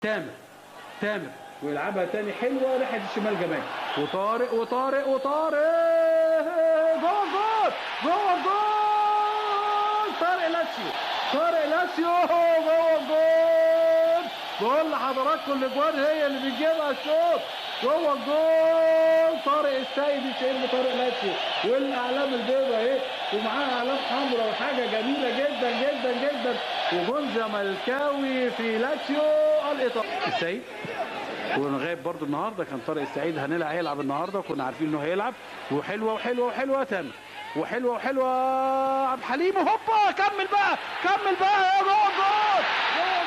تامر تامر ويلعبها تاني حلوه ناحيه الشمال جمال وطارق وطارق وطارق جول جول جوه الجول طارق لاسيو طارق لاسيو جوه الجول جول لحضراتكم الاجوان هي اللي بتجيبها الشوط جوه الجول طارق السيد يشيل طارق لاسيو والاعلام البيضاء اهي ومعاها اعلام حمراء وحاجه جميله جدا جدا جدا وجون زملكاوي في لاتسيو الايطالي السيد ونغايب برضو النهارده كان طارق السعيد هنلعب هيلعب النهارده وكنا عارفين انه هيلعب وحلوه وحلوه وحلوه تامر وحلوه وحلوه عبد الحليم هوبا كمل بقى كمل بقى يا جول جول جول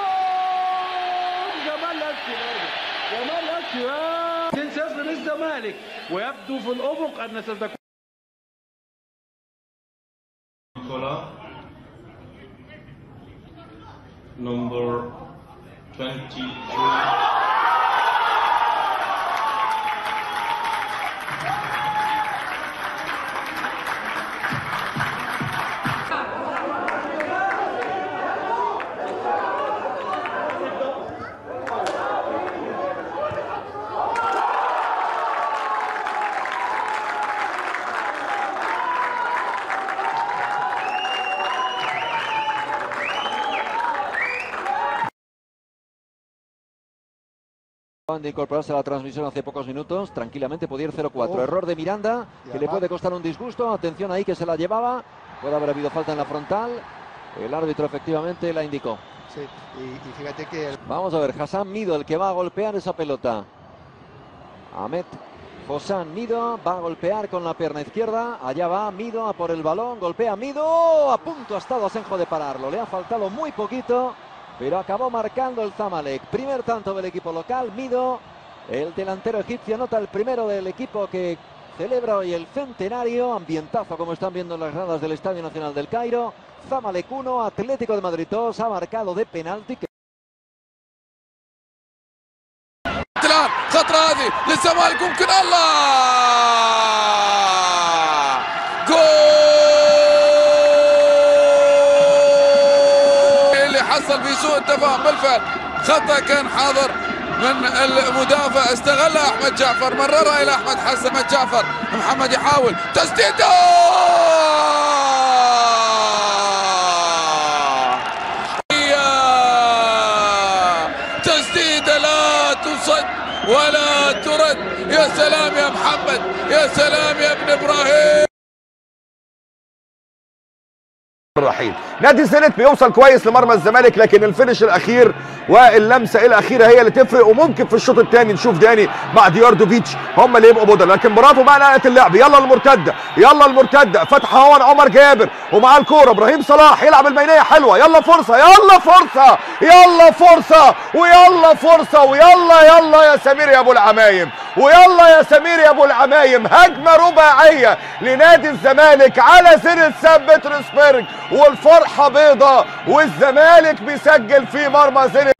جول جمال لاتسيو برضه جمال لاتسيو 2-0 للزمالك ويبدو في الافق ان ستكون Nicola. Number 23. de incorporarse a la transmisión hace pocos minutos, tranquilamente podía ir 0-4. Error de Miranda, que le puede costar un disgusto. Atención ahí que se la llevaba. Puede haber habido falta en la frontal. El árbitro efectivamente la indicó. Sí, y, y fíjate que el- Vamos a ver, Hassan Mido, el que va a golpear esa pelota. Ahmed Hassan Mido va a golpear con la pierna izquierda. Allá va Mido a por el balón. Golpea Mido. A punto ha estado Asenjo de pararlo. Le ha faltado muy poquito, pero acabó marcando el Zamalek. Primer tanto del equipo local. Mido, el delantero egipcio, anota el primero del equipo que celebra hoy el centenario. Ambientazo, como están viendo en las gradas del Estadio Nacional del Cairo. Zamalek 1, Atlético de Madrid 2. Ha marcado de penalti. que الان خطرة هذه للزمالك ممكن الله جول اللي حصل في سوء التفاهم بالفعل خطأ كان حاضر من المدافع استغلها احمد جعفر مررها الى احمد حسن احمد جعفر محمد يحاول تسديده تسديده لا تصد ولا ترد يا سلام يا محمد يا سلام يا ابن ابراهيم الرحيل نادي زينت بيوصل كويس لمرمى الزمالك لكن الفينش الاخير واللمسه الاخيره هي اللي تفرق وممكن في الشوط الثاني نشوف داني مع دياردوفيتش هم اللي يبقوا بدل لكن برافو بقى نقله اللعب يلا المرتده يلا المرتده فتح هون عمر جابر ومعاه الكوره ابراهيم صلاح يلعب البينيه حلوه يلا فرصه يلا فرصه يلا فرصه ويلا فرصه ويلا يلا يا سمير يا ابو العمايم ويلا يا سمير يا ابو العمايم هجمه رباعيه لنادي الزمالك على زينت سان بطرسبرج والفرحه بيضه والزمالك بيسجل في مرمى زينت